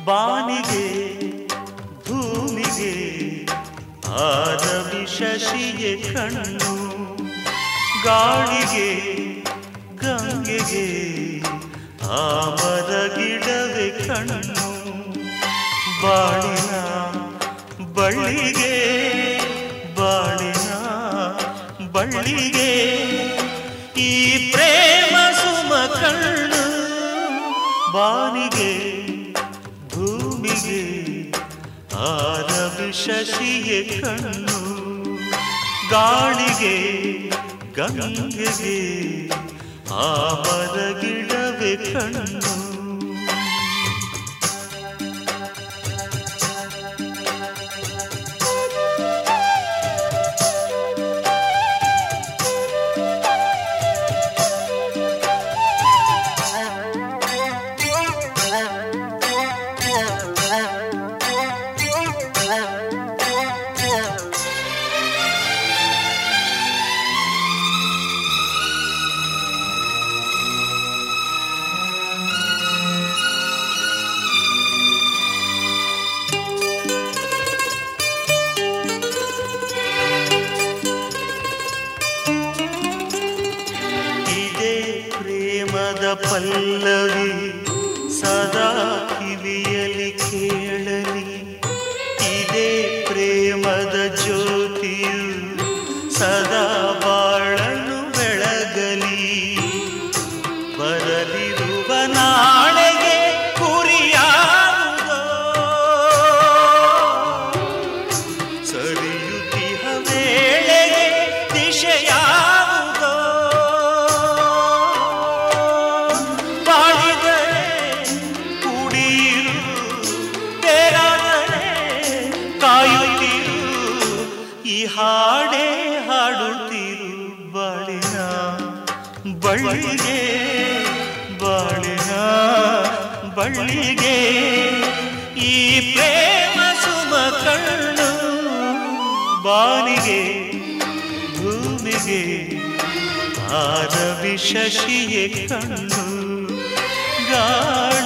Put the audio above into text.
ಬಾನಿಗೆ ಭೂಮಿಗೆ ಆರವಿ ಶಶಿಗೆ ಕಣ್ಣು ಗಾಳಿಗೆ ಗಂಗೆಗೆ ಆ ಮರಗಿಡವೆ ಕಣ್ಣು ಬಾಳಿನ ಬಳ್ಳಿಗೆ ಬಾಳಿನ ಬಳ್ಳಿಗೆ ಈ ಪ್ರೇಮ ಸುಮ ಕಣ್ಣು ಬಾನಿಗೆ ಭೂಮಿಗೆ ಆರವಿ ಶಶಿಗೆ ಕಣ್ಣು ಗಾಳಿಗೆ ಗಂಗೆಗೆ ಆ ಮರಗಿಡವೆ ಕಣ್ಣು ಇದೇ ಪ್ರೇಮದ ಪಲ್ಲವಿ ಸದಾ ಕಿವಿಯಲಿ ಕೇಳಲಿ ಇದೇ ಪ್ರೇಮದ ಜ್ಯೋತಿಯು ಸದಾ ಬಾಳನ್ನು ಬೆಳಗಲಿ ಬರಲಿರುವ ನಾಳೆಗೆ ಗುರಿಯಾಗುವುದೋ ಸರಿಯುತ್ತಿಹ ವೇಳೆಗೆ ದಿಶೆಯಾವುದೋ ಬಾಳಿದರೆ ಕುಡಿಯಿರು ಬೇರಾದರೆ ಕಾಯುತ್ತಿರು ಈ ಹಾಡೇ ಹಾಡುತ್ತಿರು ಬಾಳಿನ ಬಳ್ಳಿಗೆ ಬಾಳಿನ ಬಳ್ಳಿಗೆ ಈ ಪ್ರೇಮ ಸುಮ ಕಣ್ಣು ಬಾನಿಗೆ ಭೂಮಿಗೆ ಆರವಿ ಶಶಿಯೇ ಕಣ್ಣು ಗಾಳಿ